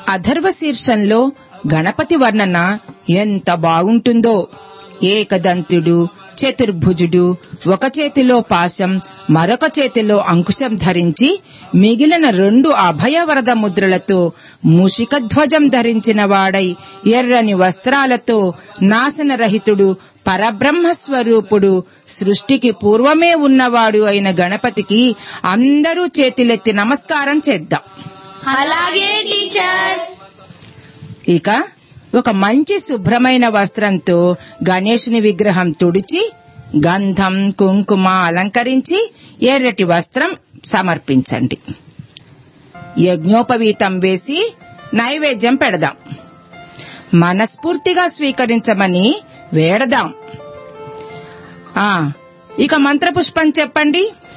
అథర్వ శీర్షంలో గణపతి వర్ణన ఎంత బాగుంటుందో ఏకదంతుడు చతుర్భుజుడు ఒక చేతిలో పాశం మరొక చేతిలో అంకుశం ధరించి మిగిలిన రెండు అభయవరద ముద్రలతో మూషికధ్వజం ధరించిన వాడై ఎర్రని వస్త్రాలతో నాశనరహితుడు పరబ్రహ్మ స్వరూపుడు సృష్టికి పూర్వమే ఉన్నవాడు అయిన గణపతికి అందరూ చేతులెత్తి నమస్కారం చేద్దాం అలాగే టీచర్ ఇక ఒక మంచి శుభ్రమైన వస్త్రంతో గణేశుని విగ్రహం తుడిచి గంధం కుంకుమ అలంకరించి ఎర్రటి వస్త్రం సమర్పించండి యజ్ఞోపవీతం వేసి నైవేద్యం పెడదాం మనస్ఫూర్తిగా స్వీకరించమని వేడదాం ఆ ఇక మంత్రపుష్పం చెప్పండి